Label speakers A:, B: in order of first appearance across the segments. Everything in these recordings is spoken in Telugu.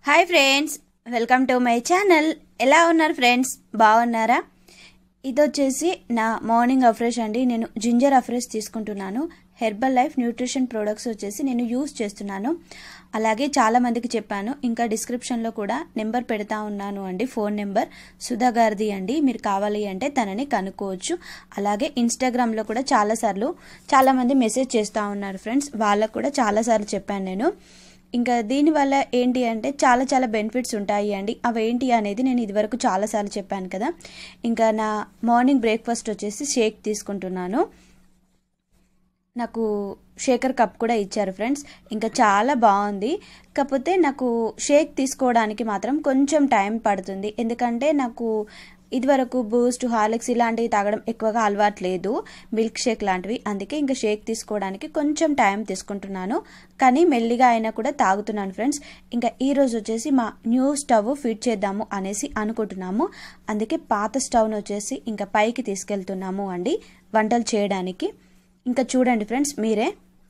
A: Hi friends welcome to my channel ఎలా ఉన్నారు ఫ్రెండ్స్ బాగున్నారా ఇది వచ్చేసి నా మార్నింగ్ అఫ్రెష్ అండి నేను జింజర్ అఫ్రెష్ తీసుకుంటున్నాను హెర్బల్ లైఫ్ న్యూట్రిషన్ ప్రోడక్ట్స్ వచ్చేసి నేను యూస్ చేస్తున్నాను అలాగే చాలా మందికి చెప్పాను ఇంకా డిస్క్రిప్షన్లో కూడా నెంబర్ పెడతా ఉన్నాను అండి ఫోన్ నెంబర్ సుధా గారిది అండి మీరు కావాలి అంటే తనని కనుక్కోవచ్చు అలాగే ఇన్స్టాగ్రామ్లో కూడా చాలాసార్లు చాలామంది మెసేజ్ చేస్తూ ఉన్నారు ఫ్రెండ్స్ వాళ్ళకు కూడా చాలాసార్లు చెప్పాను నేను ఇంకా దీనివల్ల ఏంటి అంటే చాలా చాలా బెనిఫిట్స్ ఉంటాయి అండి అవి ఏంటి అనేది నేను ఇదివరకు చాలాసార్లు చెప్పాను కదా ఇంకా నా మార్నింగ్ బ్రేక్ఫాస్ట్ వచ్చేసి షేక్ తీసుకుంటున్నాను నాకు షేకర్ కప్ కూడా ఇచ్చారు ఫ్రెండ్స్ ఇంకా చాలా బాగుంది కాకపోతే నాకు షేక్ తీసుకోవడానికి మాత్రం కొంచెం టైం పడుతుంది ఎందుకంటే నాకు ఇదివరకు బూస్ట్ హార్లిక్స్ ఇలాంటివి తాగడం ఎక్కువగా అలవాటు లేదు మిల్క్ షేక్ లాంటివి అందుకే ఇంకా షేక్ తీసుకోవడానికి కొంచెం టైం తీసుకుంటున్నాను కానీ మెల్లిగా అయినా కూడా తాగుతున్నాను ఫ్రెండ్స్ ఇంకా ఈ రోజు వచ్చేసి మా న్యూ స్టవ్ ఫిట్ చేద్దాము అనేసి అనుకుంటున్నాము అందుకే పాత స్టవ్ను వచ్చేసి ఇంకా పైకి తీసుకెళ్తున్నాము అండి వంటలు చేయడానికి ఇంకా చూడండి ఫ్రెండ్స్ మీరే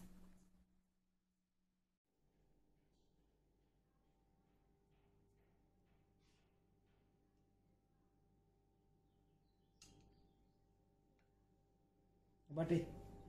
B: బట్టి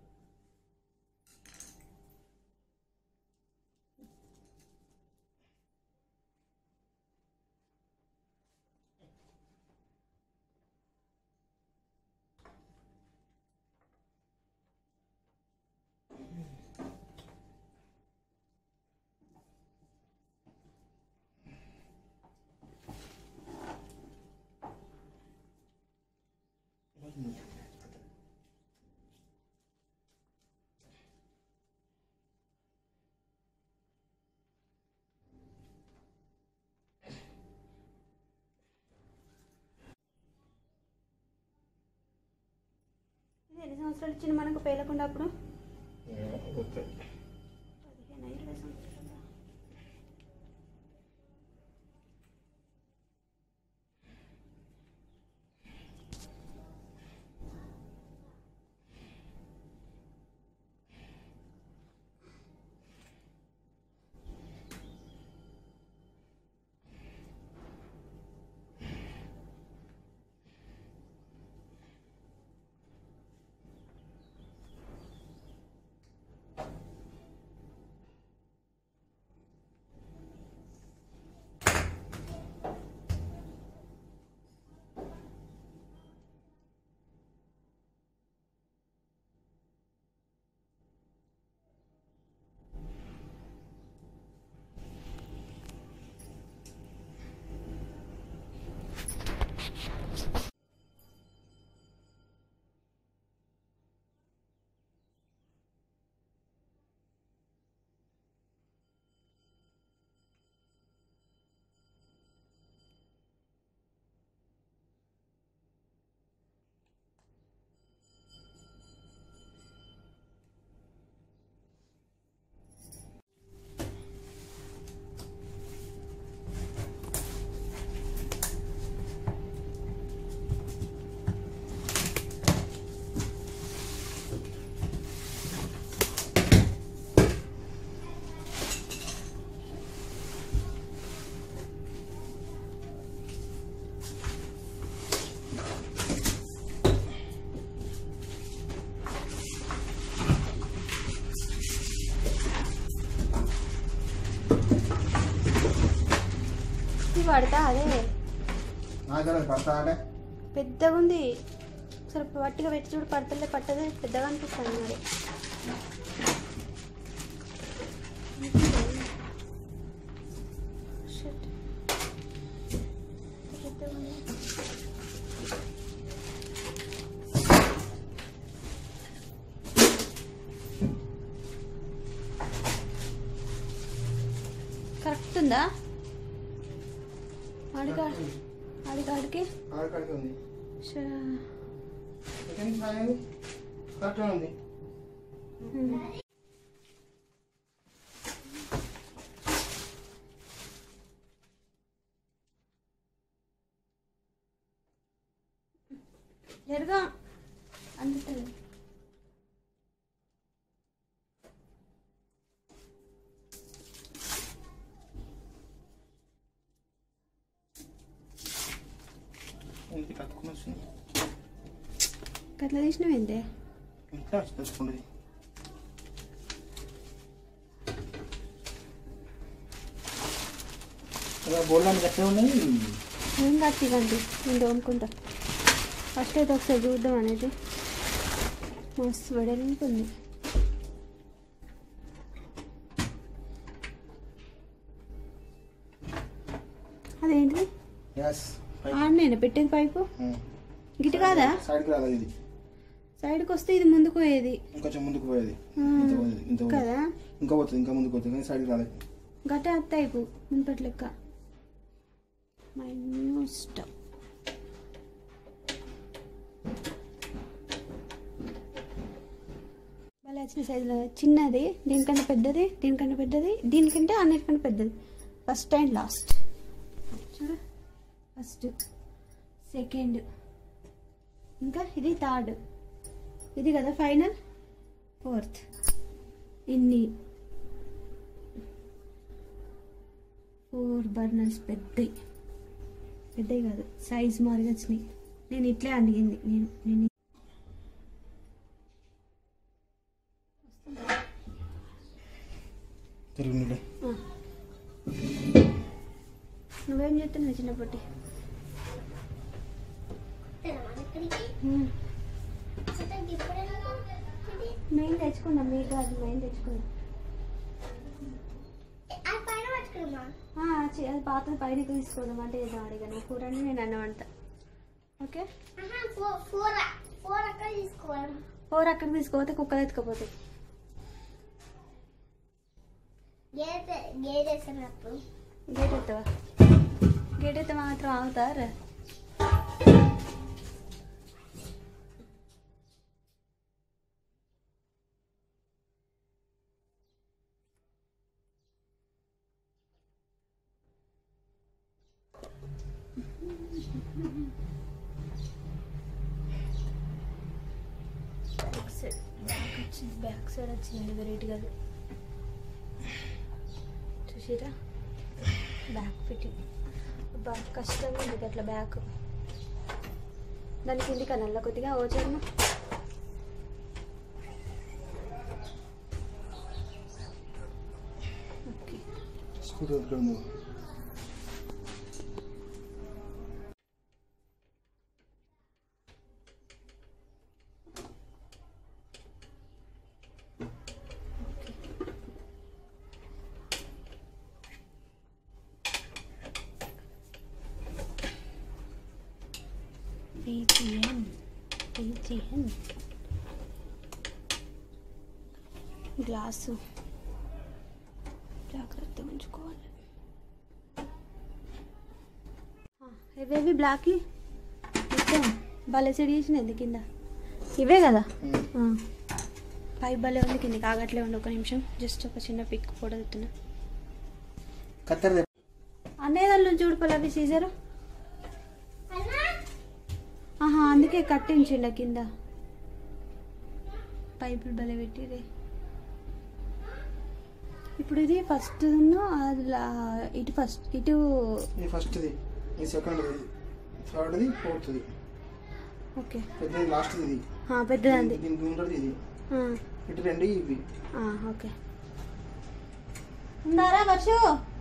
A: ఎన్ని సంవత్సరాలు ఇచ్చింది మనకు పేలకుండా అప్పుడు
B: ఓకే
A: పదిహేను ఇరవై సంవత్సరాలు ఇది పడతా అదే
B: నాకు పడతా అంటే
A: పెద్దగా ఉంది సరే పట్టిగా పెట్టి చూడు పడతలే పట్టదే పెద్దగా అనిపిస్తుంది మరి Shit. పెద్దగా ఉంది. కరెక్ట్ ఉందా ఆడికా ఆడికాడికి
B: ఆడకాడికి ఉంది
A: షా
B: సెకండ్ సాయం కరెక్ట్గా ఉంది
A: జరగా అందుతుంది అట్లా తీసినవేందే
B: ఇంట్లో వచ్చి తెలుసుకుంటుంది బోర్డు అంటే ఎట్లా ఉన్నాయి
A: ఏం కాదు తినండి నేను తోముకుంటా ఫస్ట్ అయితే ఒకసారి చూద్దాం అనేది మస్తు వెడలింపు ఉంది అదేంటి
B: గ్యాస్
A: ఆడనేనా పెట్టేది పైపు గిటి కాదా
B: సైడ్కి రాలేదు ఇది
A: సైడ్కి వస్తే ఇది ముందుకు పోయేది
B: ఇంకొంచెం ముందుకు పోయేది
A: ఆ,
B: ఇంత పోయేది ఇంత పోయేది.
A: కదా
B: ఇంకా పోతుంది ఇంకా ముందుకు పోతుంది కానీ సైడ్కి రాలేదు
A: గట్ట అత్త అయిపో మునుపటి లెక్క మై న్యూ స్టవ్ భలే వచ్చిన సైజులో చిన్నది దీనికంటే పెద్దది దీనికంటే పెద్దది దీనికంటే అన్నిటికంటే పెద్దది ఫస్ట్ అండ్ లాస్ట్ చూడు ఫస్ట్ సెకండ్ ఇంకా ఇది థర్డ్ ఇది కదా ఫైనల్ ఫోర్త్ ఇన్ని ఫోర్ బర్నర్స్ పెద్దవి పెద్దవి కాదు సైజ్ మారిగా వచ్చినాయి నేను ఇట్లే అడిగింది నేను నేను
B: తిరుగుండే
A: ఆ. నువ్వేం చెప్తున్నావు చిన్నప్పటి ఉమ్. మేము తెచ్చుకున్నాం మీ కాదు మేము తెచ్చుకున్నాం ఆ, చి- అది పాతది పైన తీసుకోదాం అంటే ఏదో అడిగాను కూరని నేను అన్నం అంట ఓకే ఫోర్ అక్కడ తీసుకోపోతే కుక్కలు ఎత్తుకపోతాయి గేట్ ఎత్తవా గేట్ ఎత్తే మాత్రం ఆగుతారా బ్యాక్ సైడ్ బ్యాక్ వచ్చింది బ్యాక్ సైడ్ వచ్చింది వెరైటీగా అది చూసిరా బ్యాక్ ఫిట్టింగ్ బాగా కష్టంగా ఉంది అట్లా బ్యాక్ దాని కింది కనల్లా కొద్దిగా ఓచర్ను ఓకే
B: స్కూటర్ ఎక్కడ ఉంది
A: పిజిఎన్ పిజిఎన్ గ్లాసు జాగ్రత్తగా ఉంచుకోవాలి ఇవేవి బ్లాక్ మొత్తం భలే సెడి చేసినది కింద ఇవే కదా ఆ. పైప్ భలే ఉంది కింద కాగట్లే ఉండి ఒక నిమిషం జస్ట్ ఒక చిన్న పిక్ కూడా ఎత్తున్నా
B: కత్తెర
A: అనేదాళ్ళు చూడు పల్లవి సీజరు ఆహా అందుకే కట్టించిండ కింద పైపులు భలే పెట్టిరే ఇప్పుడు ఇది ఫస్ట్ అది లా- ఇటు ఫస్ట్ ఇటు
B: ఇది ఫస్ట్ది ఇది సెకండ్ది థర్డ్ది ఫోర్త్ది
A: ఓకే
B: పెద్దది లాస్ట్ది ఇది
A: ఆ, పెద్దదండి
B: దీనికి ముందరది ఇది
A: ఆ,
B: ఇటు రెండు ఇవి
A: ఆ, ఓకే ఉందారా వర్షు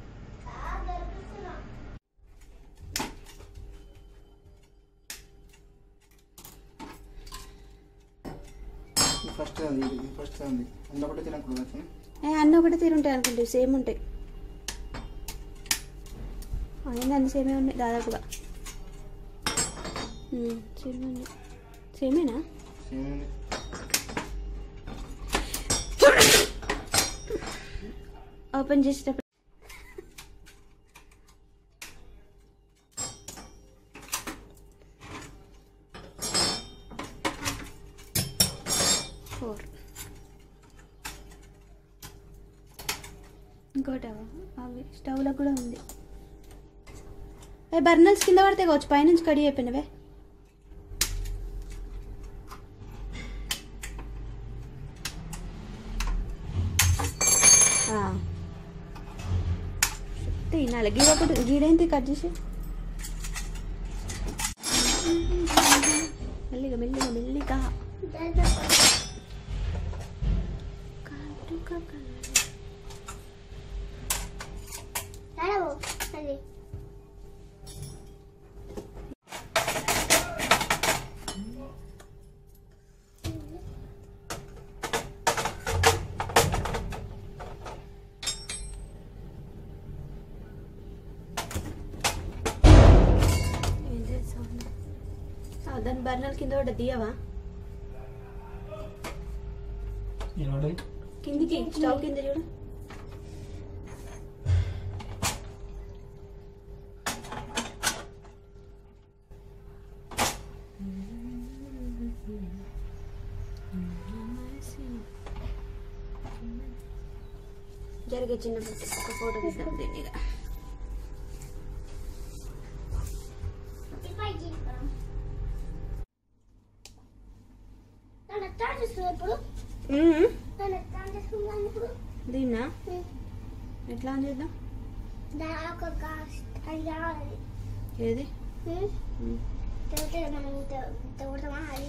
B: ఇది ఫస్ట్ అది ఇది ఫస్ట్ అది అందొకటి తినకూడదు అట్లా
A: ఏ, అన్నీ ఒకటే తీరుంటాయి అనుకుంటే సేమ్ ఉంటాయి అన్నీ అన్ని సేమే ఉన్నాయి దాదాపుగా ఉమ్, సేమే ఉన్నాయి సేమేనా
B: సేమ్ ఉంది
A: ఓపెన్ చేసేటప్పుడు ఫోర్ ఇంకోటి అవ- అవి స్టవ్లో కూడా ఉంది ఏ బర్నర్స్ కింద పడితే కావచ్చు పైనుంచి కడి అయిపోయినవే తినాలి గీడ ఒకటి గీడేంటి కట్ చేసి మెల్లిగా మెల్లిగా మెల్లిగా దాని బర్నర్ కింద కూడా తీయవా
B: ఏనాడు
A: కిందికి స్టవ్ కింద చూడు జరిగే చిన్న పెట్టి ఒక ఫోటో తీద్దాం దీన్ని ఇక.
C: ఇప్పుడు
A: మ్మ్.
C: నన్ను ఎట్లా చేసుకున్నాను ఇప్పుడు
A: దీన్నా ఎట్లా అని చేద్దాం
C: దాని ఒక గాస్ అది కావాలి
A: ఏది మ్మ్.
C: తర్వాత మనం తోడతామా అది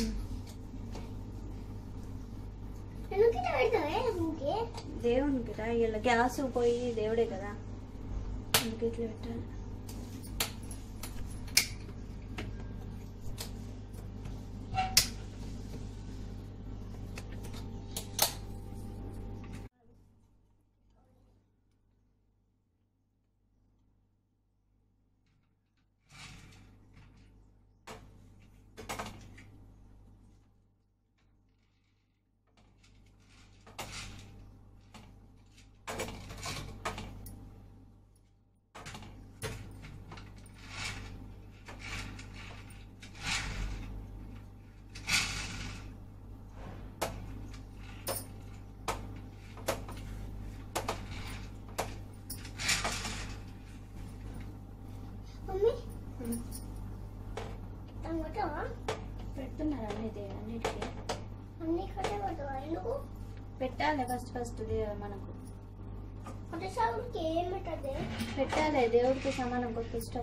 C: ఎందుకు ఇట్లా పెడతావే ఇంకే
A: దేవునికి రా ఇలా గ్యాస్ పోయి దేవుడే కదా అందుకే ఇట్లా పెట్టాలి
C: మమ్మీ దాన్ని కొట్టావా
A: పెడుతున్నారు అన్ని అన్నిటికీ
C: అన్ని కట్టే కొట్టావా ఎందుకు
A: పెట్టాలి ఫస్ట్ ఫస్ట్ మనకు
C: కొట్టేసారికి ఏం పెట్టద్దు
A: పెట్టాలి దేవుడికి సమానం కొత్త ఇష్టం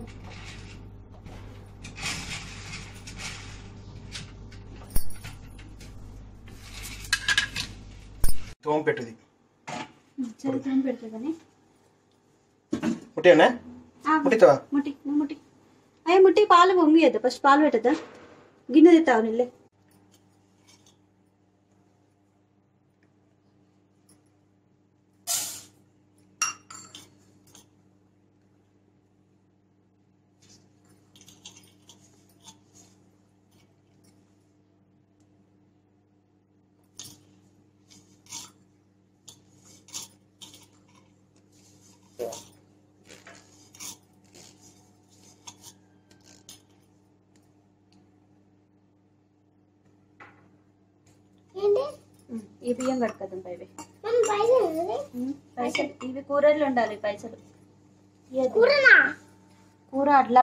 B: తోమ పెట్టుది
A: చరిత్రం పెడుతుందని
B: ముట్టేనా ముట్టితావా
A: ముట్టి నువ్వు ముట్టి అయ్యే ముట్టి పాలు పొంగియద్దు ఫస్ట్ పాలు పెట్టద్దా గిన్నె తెస్తావు నిల్లే
C: ఏంటి
A: ఈ బియ్యం కడుకుందాం పైవి
C: మనం పైసలు ఉంది
A: పైసలు ఇవి కూరలు ఉండాలి పైసలు ఇయ్యొద్దు.
C: కూరనా
A: కూర అట్లా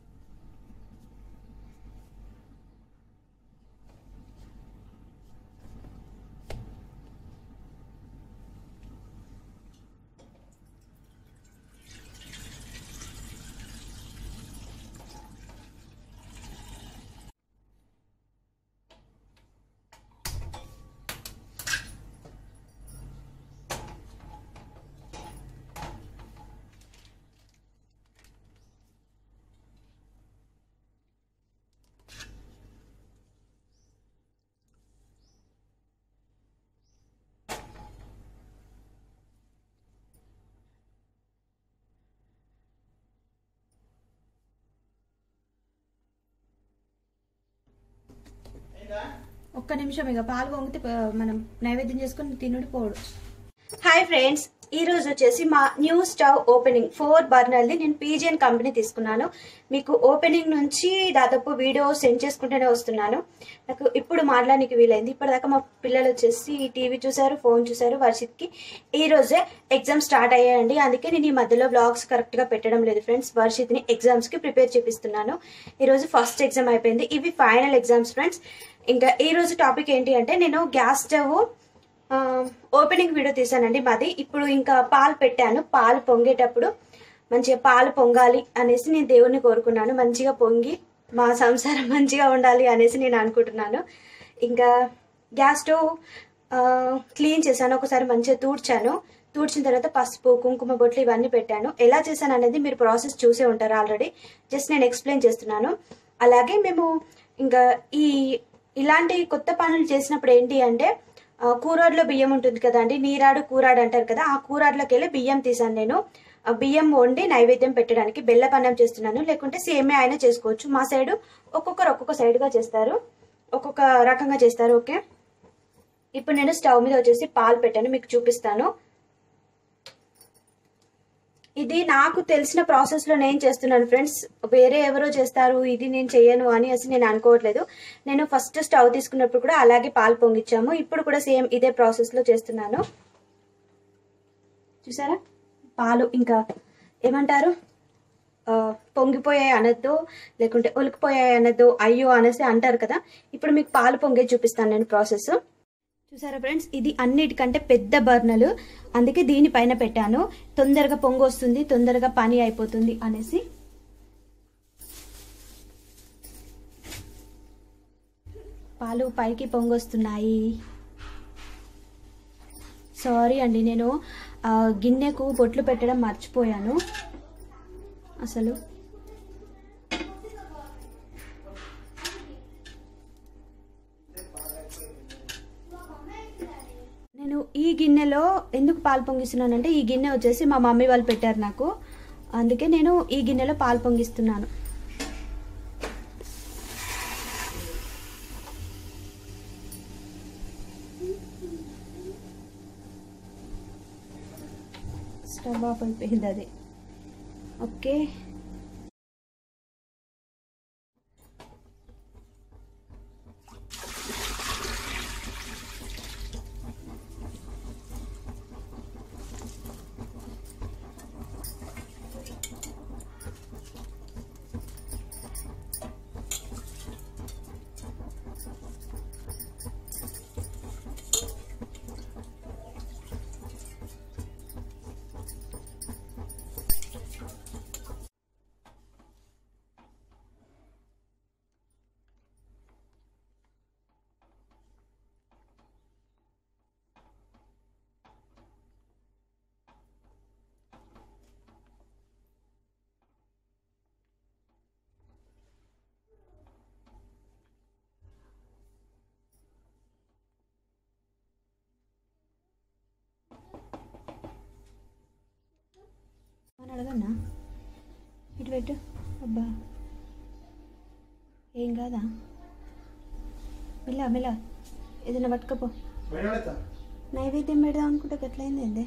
A: ఒక్క నిమిషం ఇక పాలు పొంగితే ప- మనం నైవేద్యం చేసుకుని తినుడు పోడు హాయ్ ఫ్రెండ్స్ ఈ రోజు వచ్చేసి మా న్యూ స్టవ్ ఓపెనింగ్ ఫోర్ బర్నర్ని నేను పీజియన్ కంపెనీ తీసుకున్నాను మీకు ఓపెనింగ్ నుంచి దాదాపు వీడియో సెండ్ చేసుకుంటూనే వస్తున్నాను నాకు ఇప్పుడు మాట్లాడడానికి వీలైంది ఇప్పటిదాకా మా పిల్లలు వచ్చేసి టీవీ చూశారు ఫోన్ చూశారు వర్షిత్కి ఈ రోజే ఎగ్జామ్ స్టార్ట్ అయ్యాయండి అందుకే నేను ఈ మధ్యలో బ్లాగ్స్ కరెక్ట్గా పెట్టడం లేదు ఫ్రెండ్స్ వర్షిత్ని ఎగ్జామ్స్కి ప్రిపేర్ చేపిస్తున్నాను ఈరోజు ఫస్ట్ ఎగ్జామ్ అయిపోయింది ఇవి ఫైనల్ ఎగ్జామ్స్ ఫ్రెండ్స్ ఇంకా ఈ రోజు టాపిక్ ఏంటి అంటే నేను గ్యాస్ స్టవ్ ఆ, ఓపెనింగ్ వీడియో తీసానండి మాది ఇప్పుడు ఇంకా పాలు పెట్టాను పాలు పొంగేటప్పుడు మంచిగా పాలు పొంగాలి అనేసి నేను దేవుణ్ణి కోరుకున్నాను మంచిగా పొంగి మా సంసారం మంచిగా ఉండాలి అనేసి నేను అనుకుంటున్నాను ఇంకా గ్యాస్ స్టవ్ ఆ, క్లీన్ చేశాను ఒకసారి మంచిగా తూడ్చాను తూడ్చిన తర్వాత పసుపు కుంకుమ బొట్లు ఇవన్నీ పెట్టాను ఎలా చేశాను అనేది మీరు ప్రాసెస్ చూసే ఉంటారు ఆల్రెడీ జస్ట్ నేను ఎక్స్ప్లెయిన్ చేస్తున్నాను అలాగే మేము ఇంకా ఈ ఇలాంటి కొత్త పనులు చేసినప్పుడు ఏంటి అంటే ఆ, కూరాడులో బియ్యం ఉంటుంది కదండి నీరాడు కూరాడు అంటారు కదా ఆ కూరాడులోకి వెళ్ళి బియ్యం తీసాను నేను ఆ బియ్యం వండి నైవేద్యం పెట్టడానికి బెల్లపన్నం చేస్తున్నాను లేకుంటే సేమే అయినా చేసుకోవచ్చు మా సైడు ఒక్కొక్కరు ఒక్కొక్క సైడ్గా చేస్తారు ఒక్కొక్క రకంగా చేస్తారు ఓకే ఇప్పుడు నేను స్టవ్ మీద వచ్చేసి పాలు పెట్టాను మీకు చూపిస్తాను ఇది నాకు తెలిసిన ప్రాసెస్ లో నేను చేస్తున్నాను ఫ్రెండ్స్ వేరే ఎవరో చేస్తారు ఇది నేను చెయ్యను అని అసలు నేను అనుకోవట్లేదు నేను ఫస్ట్ స్టవ్ తీసుకున్నప్పుడు కూడా అలాగే పాలు పొంగిచ్చాము ఇప్పుడు కూడా సేమ్ ఇదే ప్రాసెస్ లో చేస్తున్నాను చూసారా పాలు ఇంకా ఏమంటారు ఆ, పొంగిపోయాయి అనొద్దు లేకుంటే ఉలికిపోయాయి అనొద్దు అయ్యో అనేసి అంటారు కదా ఇప్పుడు మీకు పాలు పొంగే చూపిస్తాను నేను ప్రాసెస్ చూసారా ఫ్రెండ్స్ ఇది అన్నిటికంటే పెద్ద బర్నలు అందుకే దీనిపైన పెట్టాను తొందరగా పొంగు వస్తుంది తొందరగా పని అయిపోతుంది అనేసి పాలు పైకి పొంగొస్తున్నాయి సారీ అండి నేను ఆ, గిన్నెకు బొట్లు పెట్టడం మర్చిపోయాను అసలు నేను ఈ గిన్నెలో ఎందుకు పాలు పొంగిస్తున్నానంటే ఈ గిన్నె వచ్చేసి మా మమ్మీ వాళ్ళు పెట్టారు నాకు అందుకే నేను ఈ గిన్నెలో పాలు పొంగిస్తున్నాను స్టవ్ ఆఫ్ అయిపోయింది అది ఓకే అని అడగన్నా ఇటు పెట్టు అబ్బా ఏం కాదా మెల్ల మెల్ల ఏదైనా పట్టుకపో
B: బయట పడేస్తా.
A: నైవేద్యం పెడదాం అనుకుంటే గట్లయింది ఏంది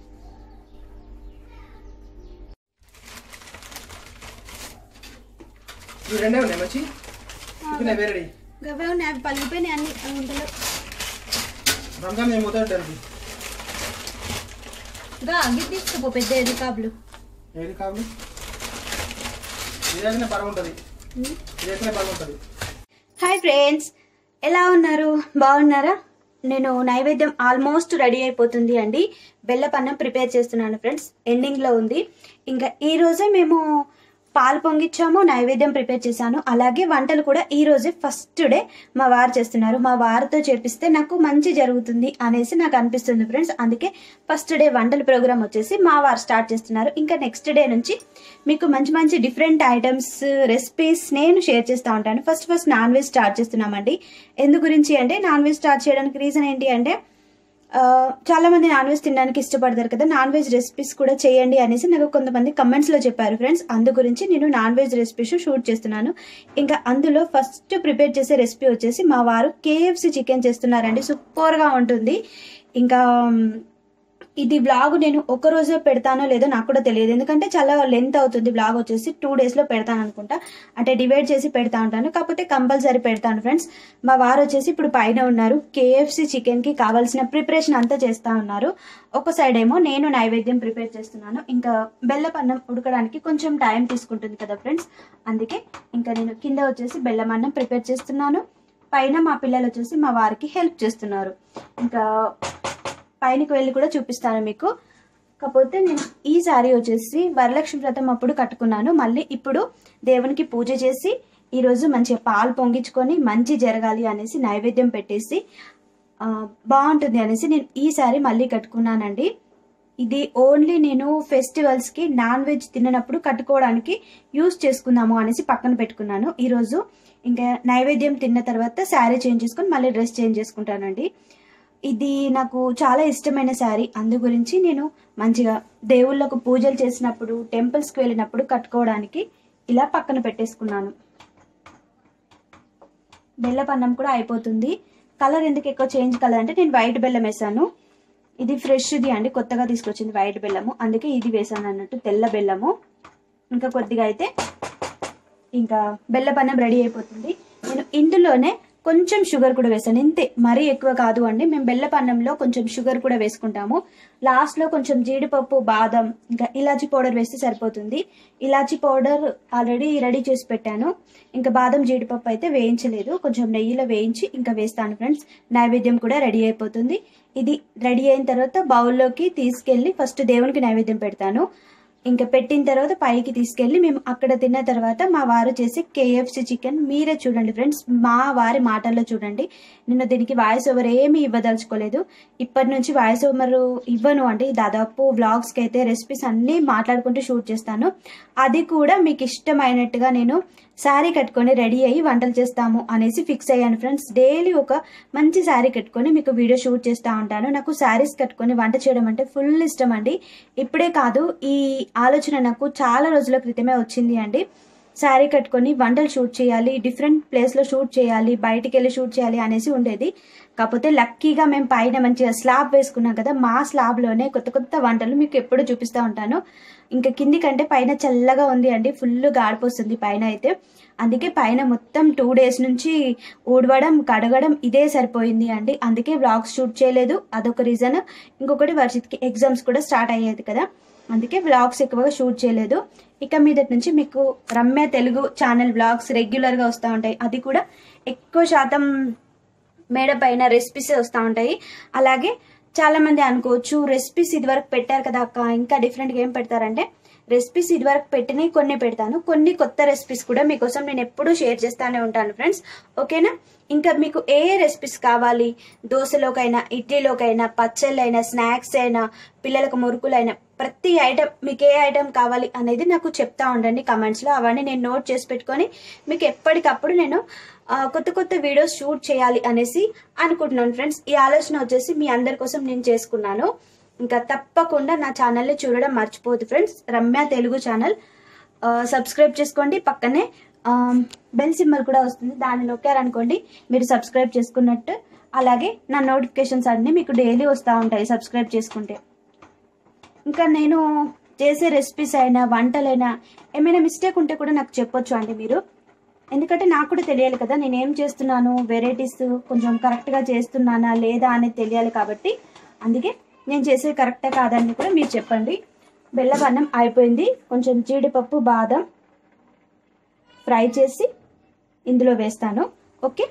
B: ఇవి రెండే ఉన్నాయి మంచి ఇప్పుడు వేరే
A: గవే ఉన్నాయి అవి పలిగిపోయినాయి అన్ని అవి ఉంటలేవు
B: రంజాన్ మేము పోతాడు దానికి
A: గా గిట్ తీసుకుపో పెద్ద ఎది కాపులు
B: ఏది కావాలి ఇదైతేనే బాగుంటుంది ఇదైతేనే బాగుంటుంది
A: హాయ్ ఫ్రెండ్స్ ఎలా ఉన్నారు బాగున్నారా నేను నైవేద్యం ఆల్మోస్ట్ రెడీ అయిపోతుంది అండి బెల్లపన్నం ప్రిపేర్ చేస్తున్నాను ఫ్రెండ్స్ ఎండింగ్లో ఉంది ఇంకా ఈ రోజే మేము పాలు పొంగిచ్చాము నైవేద్యం ప్రిపేర్ చేశాను అలాగే వంటలు కూడా ఈ రోజే ఫస్ట్ డే మా వారు చేస్తున్నారు మా వారితో చేపిస్తే నాకు మంచి జరుగుతుంది అనేసి నాకు అనిపిస్తుంది ఫ్రెండ్స్ అందుకే ఫస్ట్ డే వంటల ప్రోగ్రామ్ వచ్చేసి మా వారు స్టార్ట్ చేస్తున్నారు ఇంకా నెక్స్ట్ డే నుంచి మీకు మంచి మంచి డిఫరెంట్ ఐటమ్స్ రెసిపీస్ నేను షేర్ చేస్తూ ఉంటాను first first non veg start చేస్తున్నామండి ఎందు గురించి అంటే నాన్ వెజ్ స్టార్ట్ చేయడానికి రీజన్ ఏంటి అంటే ఆ, చాలా మంది నాన్ వెజ్ తినడానికి ఇష్టపడతారు కదా నాన్ వెజ్ రెసిపీస్ కూడా చేయండి అనేసి నాకు కొంతమంది కమెంట్స్ లో చెప్పారు ఫ్రెండ్స్ అందు గురించి నేను నాన్ వెజ్ రెసిపీస్ షూట్ చేస్తున్నాను ఇంకా అందులో ఫస్ట్ ప్రిపేర్ చేసే రెసిపీ వచ్చేసి మా వారు కేఎఫ్సి చికెన్ చేస్తున్నారండి సూపర్ గా ఉంటుంది ఇంకా మ్, ఇది బ్లాగ్ నేను ఒక రోజే పెడతానో లేదో నాకు కూడా తెలియదు ఎందుకంటే చాలా లెంత్ అవుతుంది బ్లాగ్ వచ్చేసి టూ డేస్లో పెడతాను అనుకుంటా అంటే డివైడ్ చేసి పెడతా ఉంటాను కాకపోతే కంపల్సరీ పెడతాను ఫ్రెండ్స్ మా వారు వచ్చేసి ఇప్పుడు పైన ఉన్నారు కేఎఫ్సి చికెన్కి కావాల్సిన ప్రిపరేషన్ అంతా చేస్తూ ఉన్నారు ఒక సైడ్ ఏమో నేను నైవేద్యం ప్రిపేర్ చేస్తున్నాను ఇంకా బెల్లపన్నం ఉడకడానికి కొంచెం టైం తీసుకుంటుంది కదా ఫ్రెండ్స్ అందుకే ఇంకా నేను కింద వచ్చేసి బెల్లం అన్నం ప్రిపేర్ చేస్తున్నాను పైన మా పిల్లలు వచ్చేసి మా వారికి హెల్ప్ చేస్తున్నారు ఇంకా పైనకి వెళ్ళి కూడా చూపిస్తాను మీకు కాకపోతే నేను ఈ శారీ వచ్చేసి వరలక్ష్మి వ్రతం అప్పుడు కట్టుకున్నాను మళ్ళీ ఇప్పుడు దేవునికి పూజ చేసి ఈరోజు మంచిగా పాలు పొంగించుకొని మంచి జరగాలి అనేసి నైవేద్యం పెట్టేసి ఆ, బాగుంటుంది అనేసి నేను ఈసారి మళ్ళీ కట్టుకున్నానండి ఇది ఓన్లీ నేను ఫెస్టివల్స్కి నాన్ వెజ్ తిననప్పుడు కట్టుకోవడానికి యూస్ చేసుకుందాము అనేసి పక్కన పెట్టుకున్నాను ఈరోజు ఇంకా నైవేద్యం తిన్న తర్వాత శారీ చేంజ్ చేసుకొని మళ్ళీ డ్రెస్ చేంజ్ చేసుకుంటానండి ఇది నాకు చాలా ఇష్టమైన శారీ అందు గురించి నేను మంచిగా దేవుళ్ళకు పూజలు చేసినప్పుడు టెంపుల్స్కి వెళ్ళినప్పుడు కట్టుకోవడానికి ఇలా పక్కన పెట్టేసుకున్నాను బెల్లపన్నం కూడా అయిపోతుంది కలర్ ఎందుకు ఎక్కువ చేంజ్ కలర్ అంటే నేను వైట్ బెల్లం వేసాను ఇది ఫ్రెష్ది అండి కొత్తగా తీసుకొచ్చింది వైట్ బెల్లము అందుకే ఇది వేసాను అన్నట్టు తెల్ల బెల్లము ఇంకా కొద్దిగా అయితే ఇంకా బెల్లపన్నం రెడీ అయిపోతుంది నేను ఇందులోనే కొంచెం షుగర్ కూడా వేసాను ఇంతే మరీ ఎక్కువ కాదు అండి మేము బెల్లపన్నంలో కొంచెం షుగర్ కూడా వేసుకుంటాము లాస్ట్లో కొంచెం జీడిపప్పు బాదం ఇంకా ఇలాచీ పౌడర్ వేస్తే సరిపోతుంది ఇలాచీ పౌడర్ ఆల్రెడీ రెడీ చేసి పెట్టాను ఇంకా బాదం జీడిపప్పు అయితే వేయించలేదు కొంచెం నెయ్యిలో వేయించి ఇంకా వేస్తాను ఫ్రెండ్స్ నైవేద్యం కూడా రెడీ అయిపోతుంది ఇది రెడీ అయిన తర్వాత బౌల్లోకి తీసుకెళ్ళి ఫస్ట్ దేవునికి నైవేద్యం పెడతాను ఇంకా పెట్టిన తర్వాత పైకి తీసుకెళ్ళి మేము అక్కడ తిన్న తర్వాత మా వారు చేసే కేఎఫ్సి చికెన్ మీరే చూడండి ఫ్రెండ్స్ మా వారి మాటల్లో చూడండి నేను దీనికి వాయిస్ ఓవర్ ఏమీ ఇవ్వదలుచుకోలేదు ఇప్పటి నుంచి వాయిస్ ఓవర్ ఇవ్వను అంటే దాదాపు వ్లాగ్స్కి అయితే రెసిపీస్ అన్నీ మాట్లాడుకుంటూ షూట్ చేస్తాను అది కూడా మీకు ఇష్టమైనట్టుగా నేను శారీ కట్టుకొని రెడీ అయ్యి వంటలు చేస్తాము అనేసి ఫిక్స్ అయ్యాను ఫ్రెండ్స్ డైలీ ఒక మంచి శారీ కట్టుకొని మీకు వీడియో షూట్ చేస్తూ ఉంటాను నాకు శారీస్ కట్టుకొని వంట చేయడం అంటే ఫుల్ ఇష్టం అండి ఇప్పుడే కాదు ఈ ఆలోచన నాకు చాలా రోజుల క్రితమే వచ్చింది అండి శారీ కట్టుకొని వంటలు షూట్ చేయాలి డిఫరెంట్ ప్లేస్లో షూట్ చేయాలి బయటికి వెళ్ళి షూట్ చేయాలి అనేసి ఉండేది కాకపోతే లక్కీగా మేము పైన మంచిగా స్లాబ్ వేసుకున్నాం కదా మా స్లాబ్లోనే కొత్త కొత్త వంటలు మీకు ఎప్పుడు చూపిస్తూ ఉంటాను ఇంకా కింది కంటే పైన చల్లగా ఉంది అండి ఫుల్ గాడిపోస్తుంది పైన అయితే అందుకే పైన మొత్తం టూ డేస్ నుంచి ఊడవడం కడగడం ఇదే సరిపోయింది అండి అందుకే వ్లాగ్స్ షూట్ చేయలేదు అదొక రీజన్ ఇంకొకటి వర్షిత్కి ఎగ్జామ్స్ కూడా స్టార్ట్ అయ్యేది కదా అందుకే వ్లాగ్స్ ఎక్కువగా షూట్ చేయలేదు ఇక మీదటి నుంచి మీకు రమ్య తెలుగు ఛానల్ వ్లాగ్స్ రెగ్యులర్గా వస్తూ ఉంటాయి అది కూడా ఎక్కువ శాతం మేడ పైన రెసిపీస్ వస్తూ ఉంటాయి అలాగే చాలా మంది అనుకోవచ్చు రెసిపీస్ ఇదివరకు పెట్టారు కదా అక్క ఇంకా డిఫరెంట్గా ఏం పెడతారంటే రెసిపీస్ ఇదివరకు పెట్టినవి కొన్ని పెడతాను కొన్ని కొత్త రెసిపీస్ కూడా మీకోసం నేను ఎప్పుడూ షేర్ చేస్తానే ఉంటాను ఫ్రెండ్స్ ఓకేనా ఇంకా మీకు ఏ ఏ రెసిపీస్ కావాలి దోశలోకైనా ఇడ్లీలోకైనా పచ్చళ్ళైనా స్నాక్స్ అయినా పిల్లలకు మురుకులైనా ప్రతి ఐటెం మీకు ఏ ఐటెం కావాలి అనేది నాకు చెప్తా ఉండండి కమెంట్స్లో అవన్నీ నేను నోట్ చేసి పెట్టుకొని మీకు ఎప్పటికప్పుడు నేను ఆ, కొత్త కొత్త వీడియోస్ షూట్ చేయాలి అనేసి అనుకుంటున్నాను ఫ్రెండ్స్ ఈ ఆలోచన వచ్చేసి మీ అందరి కోసం నేను చేసుకున్నాను ఇంకా తప్పకుండా నా ఛానల్ని చూడడం మర్చిపోదు ఫ్రెండ్స్ రమ్య తెలుగు ఛానల్ ఆ, సబ్స్క్రైబ్ చేసుకోండి పక్కనే ఆ, బెల్ సింబల్ కూడా వస్తుంది దాన్ని నొక్కారనుకోండి మీరు సబ్స్క్రైబ్ చేసుకున్నట్టు అలాగే నా నోటిఫికేషన్స్ అన్నీ మీకు డైలీ వస్తూ ఉంటాయి సబ్స్క్రైబ్ చేసుకుంటే ఇంకా నేను చేసే రెసిపీస్ అయినా వంటలైనా ఏమైనా మిస్టేక్ ఉంటే కూడా నాకు చెప్పొచ్చు అండి మీరు ఎందుకంటే నాకు కూడా తెలియాలి కదా నేను ఏం చేస్తున్నాను వెరైటీస్ కొంచెం కరెక్ట్గా చేస్తున్నానా లేదా అనేది తెలియాలి కాబట్టి అందుకే నేను చేసే కరెక్టే కాదని కూడా మీరు చెప్పండి బెల్లవన్నం అయిపోయింది కొంచెం జీడిపప్పు బాదం ఫ్రై చేసి ఇందులో వేస్తాను ఓకే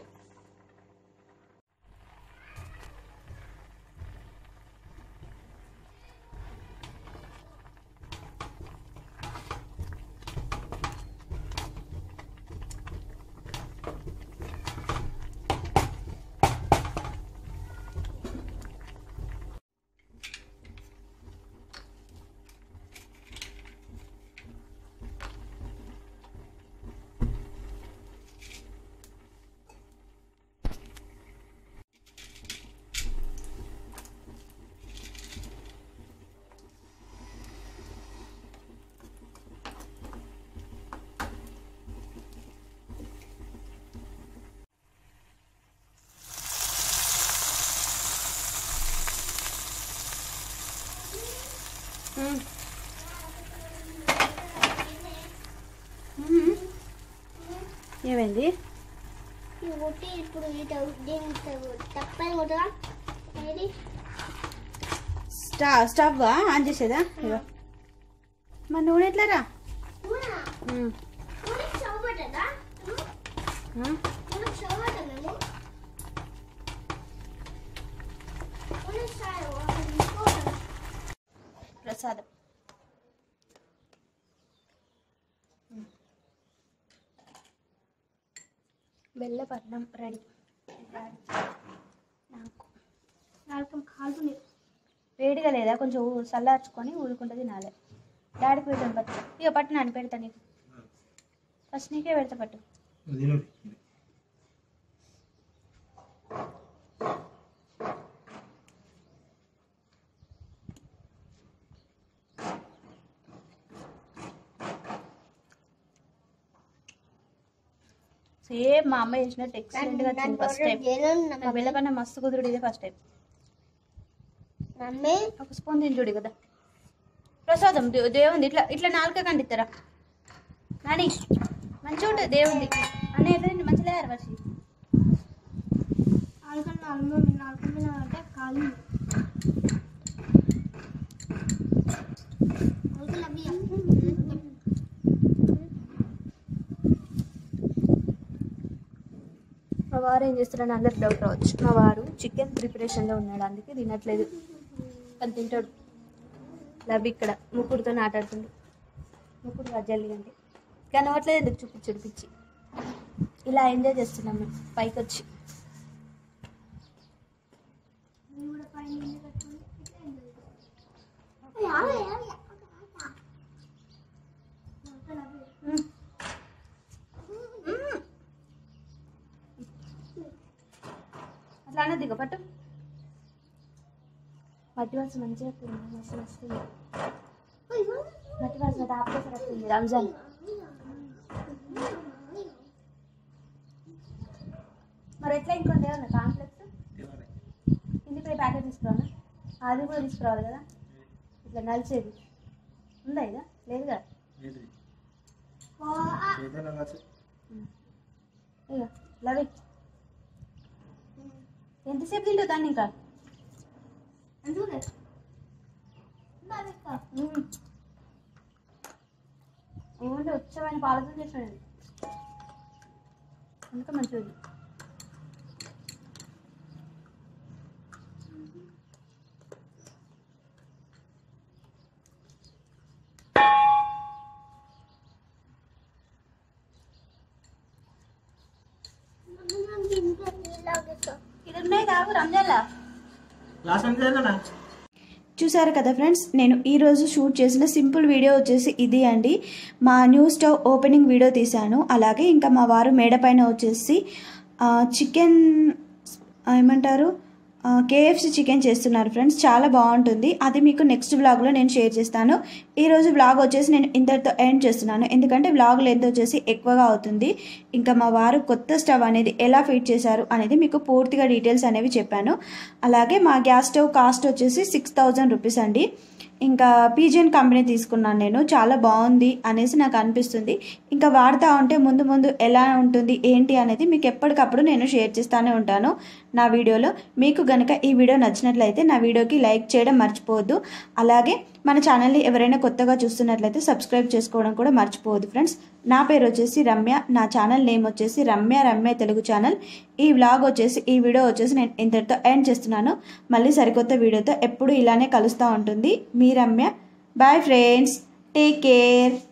A: ఏమైంది
C: ఈ కొట్టి ఇప్పుడు ఇటు దీన్ని తప్పని కొట్టగా ఏది
A: స్టా స్టవ్ ఆన్ చేసేదా ఇగో. మరి నూనె ఎట్లారా
C: నూనె
A: ఉమ్.
C: నూనె స్టవ్ పెట్టదా
A: ఉమ్.
C: నూనె స్టవ్ పెట్టదా మేము నూనె స్టవ్ పెట్టదా?
A: ప్రసాదం బెల్లపట్నం రెడీ నాకు
C: నాలుగు కాలుతుంది
A: వేడిగా లేదా కొంచెం ఊ- చల్లార్చుకొని ఊరుకుంటే తినాలి డాడీకి పెడతాను పట్టు ఇక పట్టు నాన్న పెడతా నీకు ఫస్ట్ నీకే పెడతా పట్టు సేమ్ మా అమ్మ చేసినట్టు ఎక్సలెంట్గా వచ్చింది ఫస్ట్ టైం నాకు బెల్లపట్నం మస్తు కుదురుడు ఇదే ఫస్ట్ టైం
C: మమ్మీ
A: ఒక స్పూన్ తింటుడు కదా ప్రసాదం దే- దేవుంది ఇట్లా ఇట్లా నాలుక కండిస్తారా నాని మంచిగా ఉంటుంది దేవుంది అన్న ఎదురండి మంచిగా వర్షి
C: నాలుగు నాలుగు నాలుగు అంటే కాలు
A: మా వారు ఏం చేస్తున్నాడు అందరు డౌట్ రావచ్చు మా వారు చికెన్ ప్రిపరేషన్లో ఉన్నాడు అందుకే తినట్లేదు కానీ తింటాడు లవ్ ఇక్కడ ముక్కుడుతో ఆటాడుతుంది ముక్కుడు కాదు జల్లి అంటే కానీ అవ్వట్లేదు ఎందుకు చూపించి చూపించి ఇలా ఎంజాయ్ చేస్తున్నాం మేము పైకి వచ్చి మ్మ్. మ్మ్. అట్లా అన్నది ఇక పట్టు మట్టి వాసన మంచిగా వస్తుంది మస్తు వస్తుంది మట్టి వాసన తాపేసరి వస్తుంది రంజాన్ మరి ఎట్లా ఇంకోటి ఏమన్నా కాంప్లెక్స్ ఇంటికి పోయి ప్యాకెట్ తీసుకురావాలా అది కూడా తీసుకురావాలి కదా ఇట్లా నలిచేది ఉందా ఇక లేదు కదా ఇక లవి ఎంతసేపు తింటావు దాన్ని ఇంకా మ్మ్. ఓన్లీ ఉచ్చమైన పాలతో చేసాడు అందుకే మంచిది ఇది ఉన్నాయి కావు రంజాన్లా
B: లాస్ట్ అంతే
A: చూసారు కదా ఫ్రెండ్స్ నేను ఈరోజు షూట్ చేసిన సింపుల్ వీడియో వచ్చేసి ఇది అండి మా న్యూ స్టవ్ ఓపెనింగ్ వీడియో తీశాను అలాగే ఇంకా మా వారు మేడ పైన వచ్చేసి ఆ, చికెన్ ఆ, ఏమంటారు కేఎఫ్సి చికెన్ చేస్తున్నారు ఫ్రెండ్స్ చాలా బాగుంటుంది అది మీకు నెక్స్ట్ వ్లాగ్లో నేను షేర్ చేస్తాను ఈరోజు వ్లాగ్ వచ్చేసి నేను ఇంతటితో ఎండ్ చేస్తున్నాను ఎందుకంటే వ్లాగ్ లెంత్ వచ్చేసి ఎక్కువగా అవుతుంది ఇంకా మా వారు కొత్త స్టవ్ అనేది ఎలా ఫిట్ చేశారు అనేది మీకు పూర్తిగా డీటెయిల్స్ అనేవి చెప్పాను అలాగే మా గ్యాస్ స్టవ్ కాస్ట్ వచ్చేసి సిక్స్ థౌజండ్ రూపీస్ అండి ఇంకా పీజియన్ కంపెనీ తీసుకున్నాను నేను చాలా బాగుంది అనేసి నాకు అనిపిస్తుంది ఇంకా వాడుతూ ఉంటే ముందు ముందు ఎలా ఉంటుంది ఏంటి అనేది మీకు ఎప్పటికప్పుడు నేను షేర్ చేస్తూనే ఉంటాను నా వీడియోలో మీకు గనుక ఈ వీడియో నచ్చినట్లయితే నా వీడియోకి లైక్ చేయడం మర్చిపోవద్దు అలాగే మన ఛానల్ని ఎవరైనా కొత్తగా చూస్తున్నట్లయితే సబ్స్క్రైబ్ చేసుకోవడం కూడా మర్చిపోవద్దు ఫ్రెండ్స్ నా పేరు వచ్చేసి రమ్య నా ఛానల్ నేమ్ వచ్చేసి రమ్య రమ్య తెలుగు ఛానల్ ఈ వ్లాగ్ వచ్చేసి ఈ వీడియో వచ్చేసి నేను ఇంతటితో ఎండ్ చేస్తున్నాను మళ్ళీ సరికొత్త వీడియోతో ఎప్పుడు ఇలానే కలుస్తూ ఉంటుంది మీ Ramya bye friends take care